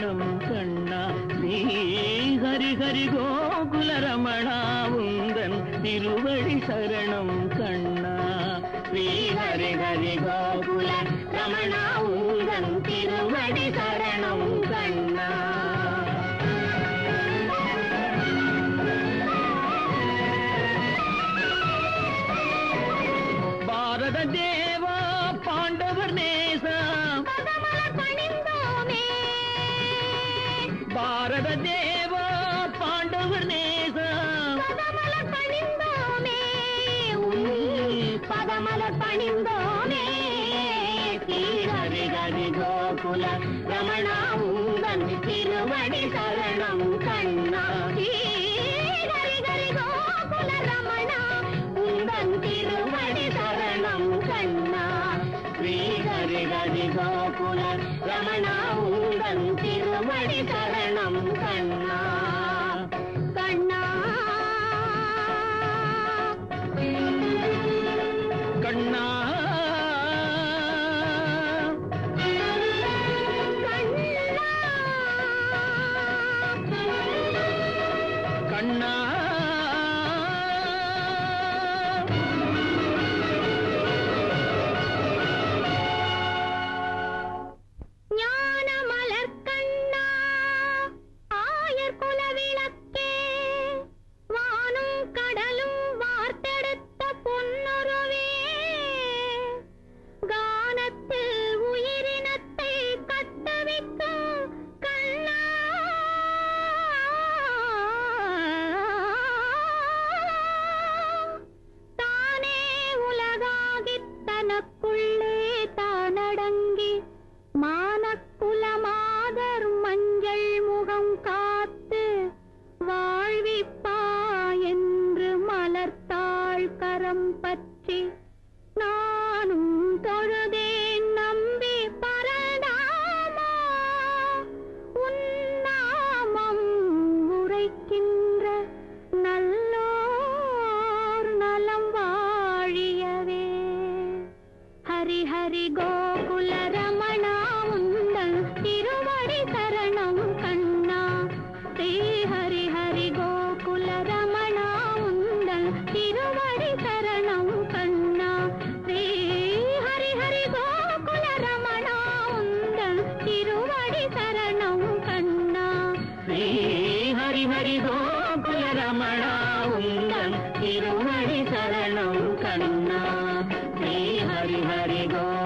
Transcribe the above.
சரணம் கண்ணா ஸ்ரீ ஹரி ஹரி கோகுல ரமணா உந்தன் திருவடி சரணம் கண்ணா ஸ்ரீ ஹரி ஹரி கோகுல ரமணா உந்தன் திருவடி சரணம் கண்ணா பாரத தேவா பாண்டவர் நேசா பாரத தேவா பாண்டவர் நேசா பதமலர் பணிந்தோமே ஹரி ஹரி கோகுல ரமணா உந்தன் திருவடி சரணம் கண்ணா ஹரி ஹரி கோகுல ரமணா உந்தன் திருவடி சரணம் கண்ணா ஸ்ரீ ஹரி ஹரி கோகுல ரமணா உந்தன் திருவடி சரணம் கண்ணா கண்ணா கண்ணா கண்ணா ஞான மலர் கண்ணா ஆயர் குல விளக்கே வானும் கடலும் வார்த்தெடுத்த பொன்னுருவே கானத்தில் உயிரினத்தை கட்டவிக்கும் கண்ணா தானே உலகாகித் தனக்குள்ளே தானடங்கி மானக்குலமாதர் மஞ்சள் முகம் காத்து வாழ்விப்பா என்று மலர்த்தாள் கரம் பற்றி நானும் தொழுதேன் நம்பி பரந்தாமா உன்னாமம் உரைக்கின்ற நல்லோர் நலம் வாழியவே ஹரி ஹரி கோகுல ரமணா உந்தன் திருவடி சரணம் கண்ணா ஸ்ரீ ஹரி ஹரி கோகுல ரமணா உந்தன் திருவடி சரணம் கண்ணா ஸ்ரீ ஹரி ஹரி கோகுல ரமணா உந்தன் திருவடி சரணம் கண்ணா ஸ்ரீ ஹரி ஹரி கோகுல ரமணா உந்தன் திருவடி சரணம் கண்ணா ஸ்ரீ ஹரி ஹரி கோ